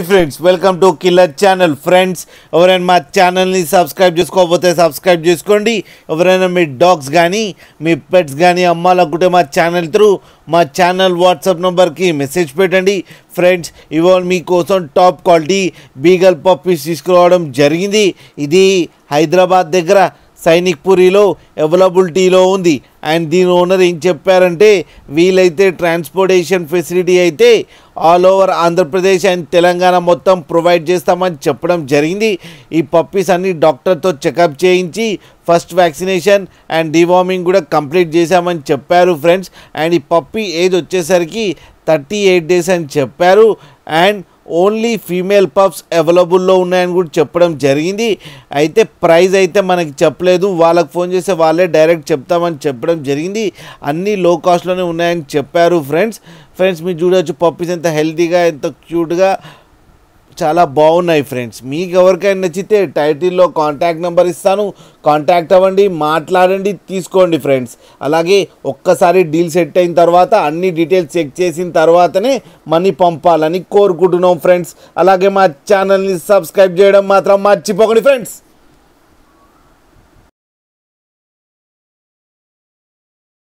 friends welcome to killer channel friends ఎవరైనా మా ఛానల్ని సబ్స్క్రైబ్ చేసుకోకపోతే సబ్స్క్రైబ్ చేసుకోండి ఎవరైనా మీ డాగ్స్ కానీ మీ పెట్స్ కానీ అమ్మాలనుకుంటే మా ఛానల్ త్రూ మా ఛానల్ వాట్సాప్ నెంబర్కి మెసేజ్ పెట్టండి ఫ్రెండ్స్ ఇవాళ మీకోసం టాప్ క్వాలిటీ బీగల్ పప్పీస్ తీసుకురావడం జరిగింది ఇది హైదరాబాద్ దగ్గర సైనిక్ పురిలో అవైలబిలిటీలో ఉంది అండ్ దీని ఓనర్ ఏం చెప్పారంటే వీలైతే ట్రాన్స్పోర్టేషన్ ఫెసిలిటీ అయితే all over Andhra Pradesh and Telangana మొత్తం ప్రొవైడ్ చేస్తామని చెప్పడం జరిగింది ఈ పప్పీస్ అన్ని డాక్టర్తో చెకప్ చేయించి ఫస్ట్ వ్యాక్సినేషన్ అండ్ డివార్మింగ్ కూడా కంప్లీట్ చేశామని చెప్పారు ఫ్రెండ్స్ అండ్ ఈ పప్పీ ఏజ్ వచ్చేసరికి థర్టీ ఎయిట్ డేస్ అని చెప్పారు అండ్ ఓన్లీ ఫీమేల్ పప్స్ అవైలబుల్లో ఉన్నాయని కూడా చెప్పడం జరిగింది అయితే ప్రైస్ అయితే మనకి చెప్పలేదు వాళ్ళకి ఫోన్ చేస్తే వాళ్ళే డైరెక్ట్ చెప్తామని చెప్పడం జరిగింది అన్నీ లో కాస్ట్లోనే ఉన్నాయని చెప్పారు ఫ్రెండ్స్ ఫ్రెండ్స్ మీరు చూడవచ్చు పప్పీస్ ఎంత హెల్తీగా ఎంత క్యూట్గా చాలా బాగున్నాయి ఫ్రెండ్స్ మీకు ఎవరికైనా నచ్చితే టైటిల్లో కాంటాక్ట్ నెంబర్ ఇస్తాను కాంటాక్ట్ అవ్వండి మాట్లాడండి తీసుకోండి ఫ్రెండ్స్ అలాగే ఒక్కసారి డీల్ సెట్ అయిన తర్వాత అన్ని డీటెయిల్స్ చెక్ చేసిన తర్వాతనే మనీ పంపాలని కోరుకుంటున్నాం ఫ్రెండ్స్ అలాగే మా ఛానల్ని సబ్స్క్రైబ్ చేయడం మాత్రం మర్చిపోకండి ఫ్రెండ్స్